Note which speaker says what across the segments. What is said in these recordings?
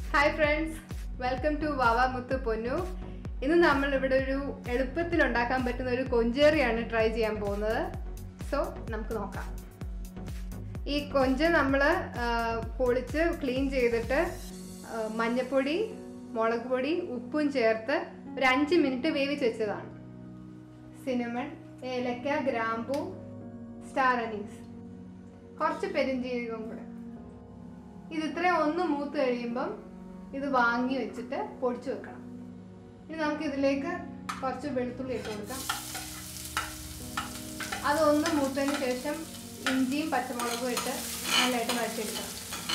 Speaker 1: hi friends welcome to വാവ മുത്ത് പൊന്നു ഇന്ന് നമ്മൾ ഇവിടെ ഒരു എളുപ്പത്തിൽ ഉണ്ടാക്കാൻ പറ്റുന്ന ഒരു കൊഞ്ചേറിയാണ് ട്രൈ ചെയ്യാൻ പോകുന്നത് സോ നമുക്ക് നോക്കാം ഈ കൊഞ്ച് നമ്മൾ പൊളിച്ച് ക്ലീൻ ചെയ്തിട്ട് ആ, മഞ്ഞപ്പൊടി മുളക് പൊടി ഉപ്പും ചേർത്ത് ഒരു അഞ്ച് മിനിറ്റ് വേവിച്ച് വെച്ചതാണ് സിനമൺ ഏലക്ക ഗ്രാമ്പു സ്റ്റാർ അനീസ് കുറച്ച് പെരിഞ്ജീരകവും കൂടെ ഇത് ഇത്രയും ഒന്ന് മൂത്ത് കഴിയുമ്പം ഇത് വാങ്ങി വെച്ചിട്ട് പൊടിച്ചു വെക്കണം ഇനി നമുക്ക് ഇതിലേക്ക് കുറച്ച് വെളുത്തുള്ളി ഇട്ട് കൊടുക്കാം അതൊന്ന് മൂത്തതിന് ശേഷം ഇഞ്ചിയും പച്ചമുളകും ഇട്ട് നല്ലതായിട്ട് വഴച്ചെടുക്കണം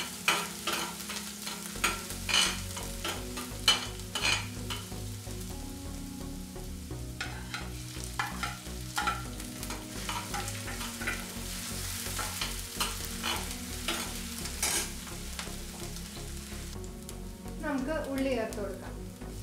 Speaker 1: നമുക്ക് ഉള്ളി ചേർത്ത് കൊടുക്കാം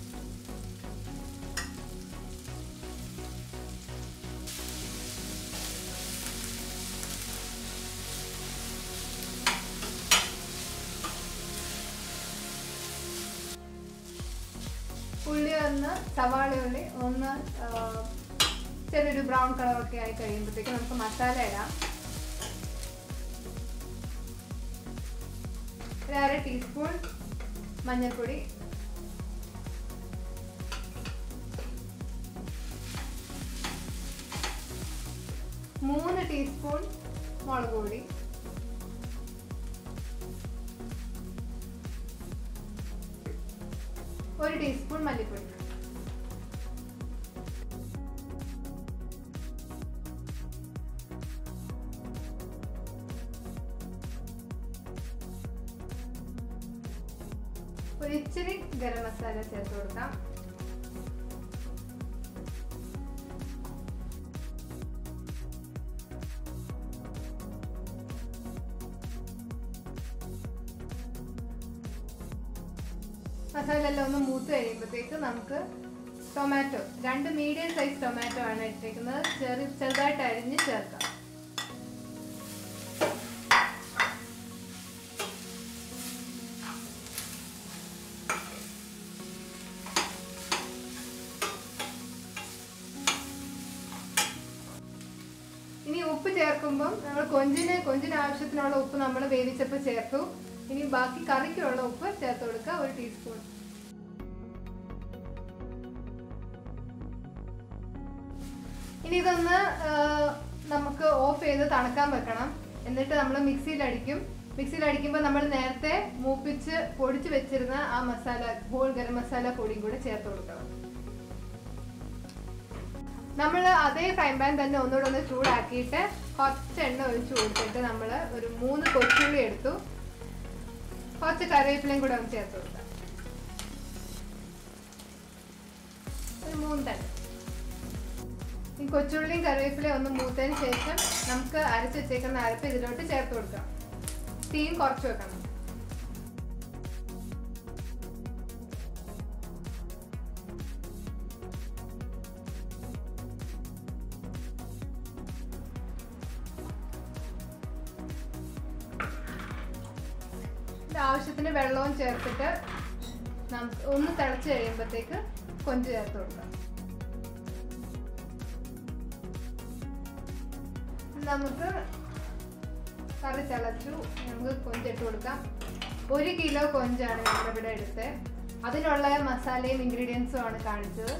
Speaker 1: ഉള്ളി ഒന്ന് സവാള ഉള്ളി ഒന്ന് ആ, ചെറിയൊരു ബ്രൗൺ കളറൊക്കെ ആയി കഴിയുമ്പോഴത്തേക്ക് നമുക്ക് മസാല ഇടാം ഒരു അര ടീസ്പൂൺ മഞ്ഞൾപ്പൊടി മൂന്ന് ടീസ്പൂൺ മുളക് പൊടി ഒരു ടീസ്പൂൺ മല്ലിപ്പൊടി ഒരു ഇച്ചിരി ഗരം മസാല ചേർത്ത് കൊടുക്കാം മസാല എല്ലാം ഒന്ന് മൂത്ത് കഴിയുമ്പോഴത്തേക്ക് നമുക്ക് ടൊമാറ്റോ രണ്ട് മീഡിയം സൈസ് ടൊമാറ്റോ ആണ് ഇട്ടേക്കുന്നത് ചെറു ചെറുതായിട്ട് അരിഞ്ഞ് ചേർക്കാം ഇനി ഉപ്പ് ചേർക്കുമ്പം നമ്മൾ കൊഞ്ചിന് കൊഞ്ചിന് ആവശ്യത്തിനുള്ള ഉപ്പ് നമ്മൾ വേവിച്ചപ്പോൾ ചേർത്തു ഇനി ബാക്കി കറിക്കുള്ള ഉപ്പ് ചേർത്ത് കൊടുക്കുക ഒരു ടീസ്പൂൺ ഇനി ഇതൊന്ന് ആ, നമുക്ക് ഓഫ് ചെയ്ത് തണുക്കാൻ വെക്കണം എന്നിട്ട് നമ്മൾ മിക്സിയിൽ അടിക്കും മിക്സിയിൽ അടിക്കുമ്പോൾ നമ്മൾ നേരത്തെ മൂപ്പിച്ച് പൊടിച്ച് വെച്ചിരുന്ന ആ മസാല ഹോൾ ഗരം മസാല പൊടിയും കൂടെ ചേർത്ത് കൊടുക്കണം നമ്മൾ അതേ ഫ്രൈ പാൻ തന്നെ ഒന്നുകൂടെ ഒന്ന് ചൂടാക്കിയിട്ട് കുറച്ച് എണ്ണ ഒഴിച്ച് കൊടുത്തിട്ട് നമ്മൾ ഒരു മൂന്ന് കൊച്ചുള്ളി എടുത്തു കുറച്ച് കറിവേപ്പിലയും കൂടെ ഒന്ന് ചേർത്ത് കൊടുക്കാം ഒരു മൂന്ന് തന്നെ ഈ കൊച്ചുള്ളിയും കറിവേപ്പിലയും ഒന്ന് മൂത്തതിന് ശേഷം നമുക്ക് അരച്ച് വെച്ചേക്കുന്ന അരപ്പ് ഇതിലോട്ട് ചേർത്ത് കൊടുക്കാം തീയും കുറച്ച് വെക്കണം ഇത് ആവശ്യത്തിന് വെള്ളവും ചേർത്തിട്ട് നമുക്ക് ഒന്ന് തിളച്ച് കഴിയുമ്പോഴത്തേക്ക് കൊഞ്ച് ചേർത്ത് കൊടുക്കാം നമുക്ക് കറി തിളച്ചു നമുക്ക് കൊഞ്ചിട്ട് കൊടുക്കാം ഒരു കിലോ കൊഞ്ചാണ് നമ്മളിവിടെ എടുത്തത് അതിനുള്ള മസാലയും ഇൻഗ്രീഡിയൻസും ആണ് കാണിച്ചത്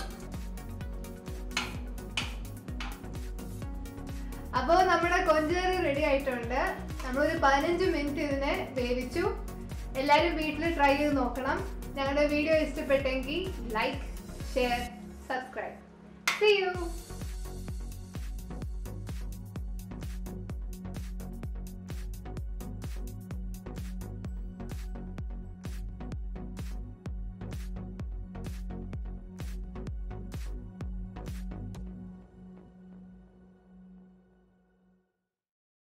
Speaker 1: അപ്പോൾ നമ്മുടെ കൊഞ്ചേറി റെഡി ആയിട്ടുണ്ട് നമ്മളൊരു പതിനഞ്ച് മിനിറ്റ് ഇതിനെ വേവിച്ചു എല്ലാവരും വീട്ടിൽ ട്രൈ ചെയ്ത് നോക്കണം ഞങ്ങളുടെ വീഡിയോ ഇഷ്ടപ്പെട്ടെങ്കിൽ like share subscribe see U